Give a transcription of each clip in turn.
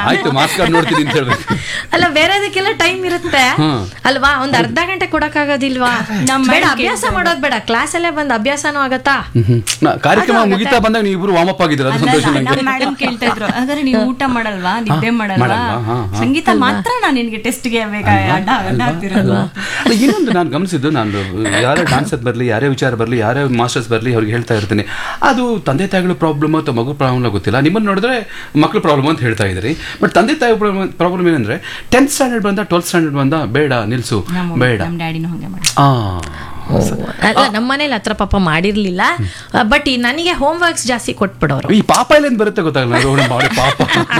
ಆಯ್ತು marks card ನೋಡ್ತೀನಿ ಅಂತ ಹೇಳ್ಬೇಕು ಅಲ್ಲ ಬೇರೆದಕ್ಕೆಲ್ಲ ಟೈಮ್ ಇರುತ್ತೆ ಹ್ಮ್. ಅಲ್ವಾ ಒಂದ್ ಅರ್ಧ ಗಂಟೆ ಕೊಡಕ್ಕಾಗೋದಿಲ್ವಾ ನಮ್ಮ ಬೇಡ madam ಅಭ್ಯಾಸ ಮಾಡೋದ್ ಬೇಡ ಕ್ಲಾಸಲ್ಲೇ ಬಂದ್ ಅಭ್ಯಾಸನೂ ಆಗತ್ತಾ ಹ್ಮ್, ಹ್ಮ್. ನಾ- ಕಾರ್ಯಕ್ರಮ ಮುಗಿತಾ ಬಂದಾಗ ನೀವು ಇಬ್ರು ವಾಮಪ್ ಆಗಿದ್ದೀರ ಅದು ಸಂತೋಷ ನಂಗೆ ನಮ್ಮ ಮೇಡಮ್ ಕೇಳ್ತಾ ಇದ್ರು ಹಾಗಾದ್ರೆ ನೀವು ಊಟ ಮಾಡಲ್ವಾ ನಿದ್ದೆ ಮಾಡಲ್ವಾ ಮಾಡಲ್ವಾ? ಹಾ, ಹಾ. ಸಂಗೀತ ಮಾತ್ರ ನಾನು ನಿನ್ಗೆ ಟೆಸ್ಟ್ಗೆ ಬೇಕಾ ಅಡ್ಡ ಅಡ್ಡ ಹಾಕ್ತಿರೋದು ಅಲ್ಲ, ಇನ್ನೊಂದು ನಾನು ಗಮನಿಸಿದ್ದು ನಾನು ಯಾರೇ ಡಾನ್ಸರ್ ಬರಲಿ ಯಾರೇ ವಿಚಾರ ಬರಲಿ ಯಾರೇ ಮಾಸ್ಟರ್ಸ್ ಬರಲಿ ಅವ್ರಿಗೆ ಹೇಳ್ತಾ ಇರ್ತೀನಿ ಅದು ತಂದೆ ತಾಯಿಗಳ ಪ್ರಾಬ್ಲಮ್ ಅಥವಾ ಮಗು ಪ್ರಾಬ್ಲಮ್ ಗೊತ್ತಿಲ್ಲ ನಿಮ್ಮನ್ನು ನೋಡಿದ್ರೆ ಮಕ್ಕಳ ಪ್ರಾಬ್ಲಮ್ ಅಂತ ಹೇಳ್ತಾ ಇದ್ದೀರಿ ಬಟ್ ತಂದೆ ತಾಯಿ ಪ್ರಾಬ್ಲಮ್ ಏನಂದ್ರೆ ಟೆಂತ್ ಸ್ಟ್ಯಾಂಡರ್ಡ್ ಬಂದ ಟ್ವೆಲ್ತ್ ಸ್ಟ್ಯಾಂಡರ್ಡ್ ಬಂದ ಬೇಡ ನಿಲ್ಸು ನಮ್ಮ ಬೇಡ ನಮ್ಮ ಡ್ಯಾಡಿನೂ ಹಂಗೆ ಮಾಡಿ ಆ ಅಲ್ಲ ನಮ್ಮ ಮನೇಲಿ ಹತ್ರ ಪಾಪ ಮಾಡಿರ್ಲಿಲ್ಲ ಬಟ್ ನನಗೆ ಹೋಮ್ ವರ್ಕ್ಸ್ ಜಾಸ್ತಿ ಕೊಟ್ಬಿಡೋರು ಈ ಪಾಪ ಎಲ್ಲ ಬರುತ್ತೆ ಗೊತ್ತಾಗಲ್ಲ ರೋಡ್ ಮಾಡಿ ಪಾಪ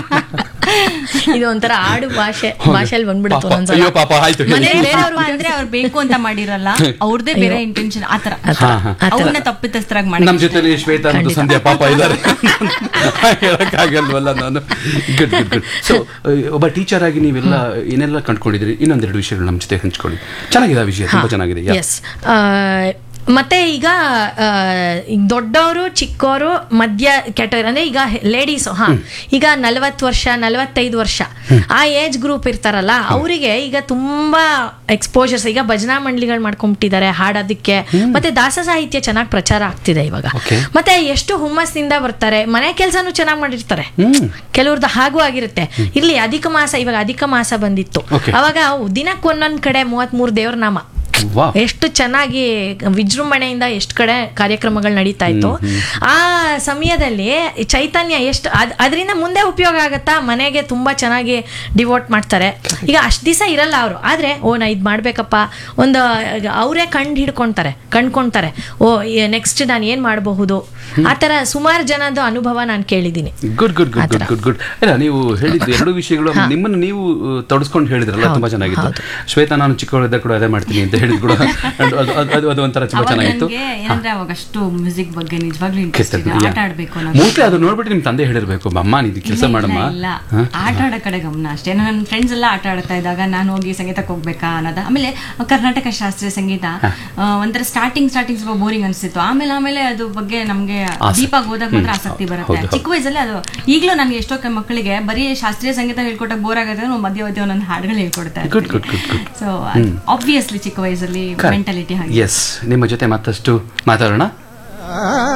ಇದು ಒಂಥರ ಆಡು ಭಾಷೆ ಭಾಷೆಯಲ್ಲಿ ಬಂದ್ಬಿಡುತ್ತೆ ಪಾಪ. ಒಂದೊಂದ್ಸಲ ಅಯ್ಯೋ ಪಾಪ ಆಯ್ತು ಹೇಳಿ. ಮನೇಲಿ ಬೇರೆಯವ್ರು ಪಾಪ ಅಂದ್ರೆ ಅವ್ರು ಬೇಕು ಅಂತ ಮಾಡಿರಲ್ಲ ಅವ್ರದೇ ಬೇರೆ ಇಂಟೆನ್ಷನ್ ಆತರ ಹಾ, ಹಾ. ಅವ್ರನ್ನ ತಪ್ಪಿತಸ್ಥರಾಗಿ ಮಾಡಿ ನಮ್ ಜೊತೆಲಿ ಶ್ವೇತಾ ಮತ್ತು ಸಂಧ್ಯಾ ಪಾಪ ಇದ್ದಾರೆ ಹೇಳಕ್ಕಾಗಲ್ವಲ್ಲ ನಾನು ಗುಡ್ ಗುಡ್ ಗುಡ್ ಸೊ ಒಬ್ಬ ಟೀಚರ್ ಆಗಿ ನೀವೆಲ್ಲ ಏನೆಲ್ಲ ಕಂಡ್ಕೊಂಡಿದ್ರಿ ಇನ್ನೊಂದೆರಡು ವಿಷಯಗಳು ನಮ್ಮ ಜೊತೆ ಹಂಚ್ಕೊಳ್ಳಿ ಚೆನ್ನಾಗಿದೆ ಆ ವಿಷಯ ತುಂಬಾ ಚೆನ್ನಾಗಿದೆ ಯಾ. ಎಸ್ ಮತ್ತೆ ಈಗ ಆ, ಈಗ ದೊಡ್ಡವರು ಚಿಕ್ಕವರು ಮಧ್ಯ ಕೆಟಗರಿ ಅಂದ್ರೆ ಈಗ ಲೇಡೀಸ್ ಹಾ ಈಗ ನಲವತ್ತು ವರ್ಷ ನಲವತ್ತೈದು ವರ್ಷ ಆ ಏಜ್ ಗ್ರೂಪ್ ಇರ್ತಾರಲ್ಲ ಅವರಿಗೆ ಈಗ ತುಂಬಾ ಎಕ್ಸ್ಪೋಜರ್ಸ್ ಈಗ ಭಜನಾ ಮಂಡಳಿಗಳು ಮಾಡ್ಕೊಂಬಿಟ್ಟಿದ್ದಾರೆ ಹಾಡೋದಕ್ಕೆ ಮತ್ತೆ ದಾಸ ಸಾಹಿತ್ಯ ಚೆನ್ನಾಗಿ ಪ್ರಚಾರ ಆಗ್ತಿದೆ ಇವಾಗ Okay. ಮತ್ತೆ ಎಷ್ಟು ಹುಮ್ಮಸ್ನಿಂದ ಬರ್ತಾರೆ ಮನೆ ಕೆಲಸನೂ ಚೆನ್ನಾಗಿ ಮಾಡಿರ್ತಾರೆ ಹ್ಮ್ ಕೆಲವ್ರದ್ದು ಹಾಗೂ ಆಗಿರುತ್ತೆ ಇರ್ಲಿ ಅಧಿಕ ಮಾಸ ಇವಾಗ ಅಧಿಕ ಮಾಸ ಬಂದಿತ್ತು Okay. ಅವಾಗ ದಿನಕ್ಕೆ ಒಂದೊಂದ್ ಕಡೆ ಮೂವತ್ತ್ ಮೂರು ದೇವ್ರ ನಾಮ ವಾ ಎಷ್ಟು ಚೆನ್ನಾಗಿ ವಿಜೃಂಭಣೆಯಿಂದ ಎಷ್ಟು ಕಡೆ ಕಾರ್ಯಕ್ರಮಗಳು ನಡೀತಾ ಇತ್ತು ಆ ಸಮಯದಲ್ಲಿ ಚೈತನ್ಯ ಎಷ್ಟು ಅದ್ ಅದರಿಂದ ಮುಂದೆ ಉಪಯೋಗ ಆಗತ್ತಾ ಮನೆಗೆ ತುಂಬಾ ಚೆನ್ನಾಗಿ ಡಿವೋಟ್ ಮಾಡ್ತಾರೆ ಈಗ ಅಷ್ಟು ದಿವಸ ಇರಲ್ಲ ಅವರು ಆದ್ರೆ ಓ ನಾ ಇದು ಮಾಡ್ಬೇಕಪ್ಪ ಒಂದು ಅವರೇ ಕಂಡು ಹಿಡ್ಕೊಂತಾರೆ ಕಂಡ್ಕೊಂತಾರೆ ಓ ನೆಕ್ಸ್ಟ್ ನಾನು ಏನ್ ಮಾಡಬಹುದು ಆ ಥರ ಸುಮಾರು ಜನದ ಅನುಭವ ನಾನು ಕೇಳಿದ್ದೀನಿ good good good good good good ಇಲ್ಲ ನೀವು ಹೇಳಿದ್ದು ಎರಡು ವಿಷಯಗಳು ನಿಮ್ಮನ್ನು ನೀವು ತೊಡಸ್ಕೊಂಡು ಹೇಳಿದ್ರಲ್ಲ ತುಂಬಾ ಚೆನ್ನಾಗಿತ್ತು ಶ್ವೇತಾ ನಾನು ಚಿಕ್ಕವಳಿದ್ದ ಕೂಡ ಅದೇ ಮಾಡ್ತೀನಿ ಅಂತ ಹೇಳಿದ್ ಕೂಡ ಅದು- ಅದು- ಅದು- ಅದು ಅದು ಒಂಥರ ತುಂಬಾ ಅವಾಗ ಚೆನ್ನಾಗಿತ್ತು ನನ್ಗೆ ಏನಂದ್ರೆ ಅವಾಗ ಅಷ್ಟು ಮ್ಯೂಸಿಕ್ ಬಗ್ಗೆ ನಿಜವಾಗ್ಲೂ ಇಂಟ್ರೆಸ್ಟ್ ಇದೆ ಆಟ ಆಡ್ಬೇಕು ಅನ್ನೋ ಮೋಸ್ಟ್ಲಿ ಅದು ನೋಡ್ಬಿಟ್ಟು ನಿಮ್ ತಂದೆ ಹೇಳಿರ್ಬೇಕು ಅಮ್ಮ ನೀನು ಕೆಲಸ ಇಲ್ಲ, ಮಾಡಮ್ಮ ಇಲ್ಲ ಆಟ ಆಡೋ ಕಡೆ ಗಮನ ಅಷ್ಟೇ ನನ್ನ ಫ್ರೆಂಡ್ಸ್ ಎಲ್ಲ ಆಟ ಆಡ್ತಾ ಇದ್ದಾಗ ನಾನು ಹೋಗಿ ಸಂಗೀತಕ್ಕೆ ಹೋಗ್ಬೇಕಾ ಅನ್ನೋದು ಆಮೇಲೆ ಕರ್ನಾಟಕ ಶಾಸ್ತ್ರೀಯ ಸಂಗೀತ ಆ, ಒಂಥರ ಸ್ಟಾರ್ಟಿಂಗ್ ಸ್ಟಾರ್ಟಿಂಗ್ ಸ್ವಲ್ಪ ಬೋರಿಂಗ್ ಅನ್ಸ್ತಿತ್ತು ಆಮೇಲೆ ಆಮೇಲೆ ಅದು ಬಗ್ಗೆ ನಮ್ಗೆ ಡೀಪ್ ಆಗಿ ಹೋದಾಗ ಮಾತ್ರ ಆಸಕ್ತಿ ಬರುತ್ತೆ ಚಿಕ್ಕ ವಯಸ್ಸಲ್ಲಿ ಅದು ಈಗಲೂ ನನಗೆ ಎಷ್ಟೋ ಕ- ಮಕ್ಕಳಿಗೆ ಬರೀ ಶಾಸ್ತ್ರೀಯ ಸಂಗೀತ ಹೇಳ್ಕೊಟ್ಟಾಗ ಬೋರ್ ಆಗುತ್ತೆ ಅಂದ್ರೆ ಮಧ್ಯ ಮಧ್ಯ ಒಂದೊಂದು ಹಾಡುಗಳು ಹೇಳ್ಕೊಡ್ತಾ good good good good so obviously ಚಿಕ್ಕ ವಯಸ್ಸಲ್ಲಿ ಮೆಂಟಾಲಿಟಿ ಹಾಗೆ ಎಸ್ ನಿಮ್ಮ ಜೊತೆ ಮತ್ತಷ್ಟು ಮಾತಾಡೋಣ